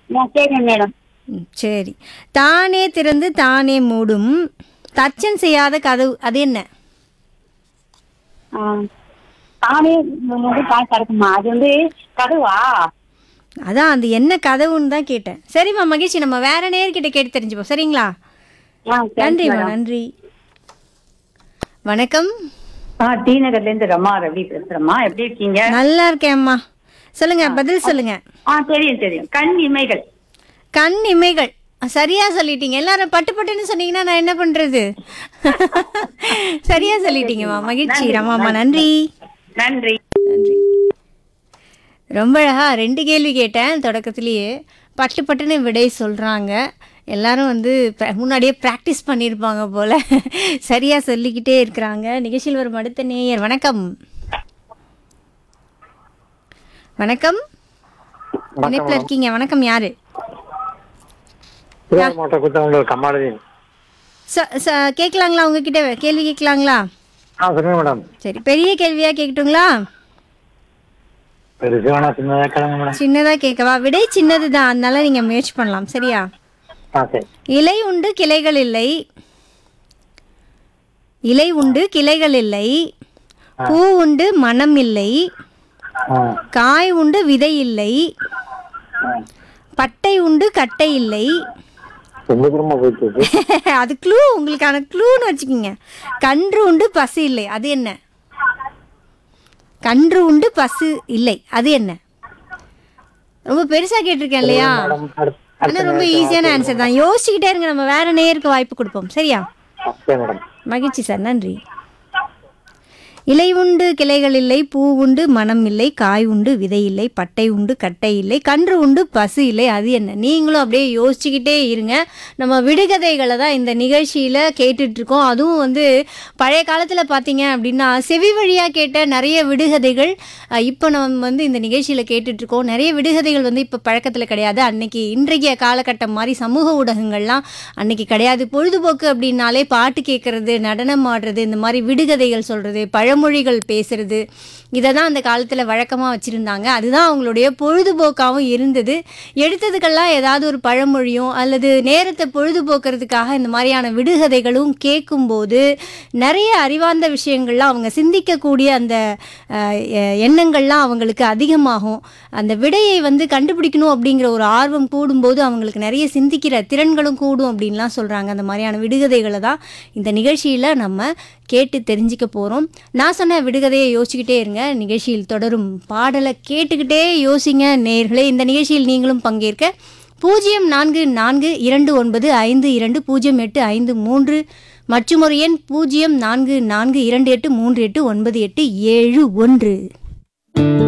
ஆ சரிங்க மேடம் ம், சரி தானே திறந்து தானே மூடும் தச்சன் செய்யாத கதவு அது என்ன ஆ, தானே வந்து தாய் திறக்குமா அது வந்து கதவா அதான் அது என்ன கதவுன்னு தான் கேட்டேன் சரிம்மா மகிழ்ச்சி நம்ம வேற நேர்கிட்ட கேட்டு தெரிஞ்சுப்போம் சரிங்களா ஆ சரி நன்றிம்மா மேடம். நன்றி வணக்கம் ஆ டி நகர்ல இருந்து ரமா ரவி பேசுறேம்மா எப்படி இருக்கீங்க நல்லா இருக்கேன்ம்மா சொல்லுங்க பதில் சொல்லுங்க ஆ தெரியும் தெரியும் கண் இமைகள் கண் இமைகள் சரியா சொல்லிட்டீங்க எல்லாரும் பட்டு பட்டுன்னு சொன்னீங்கன்னா நான் என்ன பண்றது சரியா சொல்லிட்டீங்கம்மா மகிழ்ச்சி ரமாம்மா நன்றி நன்றி நன்றி ரொம்ப அழகா ரெண்டு கேள்வி கேட்டேன் தொடக்கத்திலேயே பட்டு பட்டுன்னு விடை சொல்கிறாங்க எல்லாரும் வந்து pra- முன்னாடியே ப்ராக்டிஸ் பண்ணியிருப்பாங்க போல் சரியாக சொல்லிக்கிட்டே இருக்கிறாங்க நிகழ்ச்சியில் வரும் அடுத்த நேயர் வணக்கம் வணக்கம் இணைப்பில் இருக்கீங்க வணக்கம் யாரு திருவாரூர் மாவட்டம் குத்தவங்களூர் கம்மாளதீன் ச- ச- கேட்கலாங்களா உங்ககிட்ட கேள்வி கேட்கலாங்களா ஆ சொல்லுங்க மேடம் சரி பெரிய கேள்வியாக கேட்கட்டுங்களா பெருசு வேணா சின்னதாக கிளம்புங்க மேடம் சின்னதாக கேட்கவா விடை சின்னது தான் அதனால நீங்கள் முயற்சி பண்ணலாம் சரியா ஆ சரி இலை உண்டு கிளைகள் இல்லை இலை உண்டு கிளைகள் இல்லை பூ உண்டு மனம் இல்லை ஆ காய் உண்டு விதை இல்லை பட்டை உண்டு கட்டை இல்லை ரொம்ப தூரமா போயிட்டு இருக்கு அது க்ளூ உங்களுக்கான க்ளூன்னு வச்சுக்கோங்க கன்று உண்டு பசு இல்லை அது என்ன கன்று உண்டு பசு இல்லை அது என்ன ரொம்ப பெருசா கேட்டிருக்கேன் இல்லையா மேடம், அடுத்த- ஆனா அடுத்த ரொம்ப ஈஸியான ஆன்சர் தான் யோசிச்சுக்கிட்டே இருங்க நம்ம வேற நேருக்கு வாய்ப்பு கொடுப்போம் சரியா சரி மேடம் மகிழ்ச்சி சார் நன்றி இலை உண்டு கிளைகள் இல்லை பூ உண்டு மனம் இல்லை காய் உண்டு விதை இல்லை பட்டை உண்டு கட்டை இல்லை கன்று உண்டு பசு இல்லை அது என்ன நீங்களும் அப்படியே யோசிச்சுக்கிட்டே இருங்க நம்ம விடுகதைகளை தான் இந்த நிகழ்ச்சியில் கேட்டுட்ருக்கோம் அதுவும் வந்து பழைய காலத்தில் பார்த்தீங்க அப்படின்னா செவி வழியாக கேட்ட நிறைய விடுகதைகள் அஹ், இப்போ நம்ம வந்து இந்த நிகழ்ச்சியில் கேட்டுட்ருக்கோம் நிறைய விடுகதைகள் வந்து இப்போ பழக்கத்தில் கிடையாது அன்னைக்கு இன்றைய காலகட்டம் மாதிரி சமூக ஊடகங்கள்லாம் அன்னைக்கு கிடையாது பொழுதுபோக்கு அப்படின்னாலே பாட்டு கேட்கறது நடனம் ஆடுறது இந்த மாதிரி விடுகதைகள் சொல்கிறது பழமொழிகள் பேசுறது இதை தான் அந்த காலத்தில் வழக்கமாக வச்சுருந்தாங்க அதுதான் அவங்களுடைய பொழுதுபோக்காகவும் இருந்தது எடுத்ததுக்கெல்லாம் ஏதாவது ஒரு பழமொழியும் அல்லது நேரத்தை பொழுதுபோக்குறதுக்காக இந்த மாதிரியான விடுகதைகளும் கேட்கும்போது நிறைய அறிவார்ந்த விஷயங்கள்லாம் அவங்க சிந்திக்கக்கூடிய அந்த அஹ், எ- எண்ணங்கள்லாம் அவங்களுக்கு அதிகமாகும் அந்த விடையை வந்து கண்டுபிடிக்கணும் அப்படிங்கிற ஒரு ஆர்வம் கூடும்போது அவங்களுக்கு நிறைய சிந்திக்கிற திறன்களும் கூடும் அப்படின்லாம் சொல்கிறாங்க அந்த மாதிரியான விடுகதைகளை தான் இந்த நிகழ்ச்சியில் நம்ம கேட்டு தெரிஞ்சுக்க போகிறோம் நான் சொன்ன விடுகதையை யோசிச்சுக்கிட்டே இருங்க நிகழ்ச்சியில் தொடரும் பாடலை கேட்டுக்கிட்டே யோசிங்க நேர்களே இந்த நிகழ்ச்சியில் நீங்களும் பங்கேற்க பூஜ்ஜியம் நான்கு நான்கு இரண்டு ஒன்பது ஐந்து இரண்டு பூஜ்ஜியம் எட்டு ஐந்து மூன்று மற்றும் ஒரு எண் பூஜ்ஜியம் நான்கு நான்கு இரண்டு எட்டு மூன்று எட்டு ஒன்பது எட்டு ஏழு ஒன்று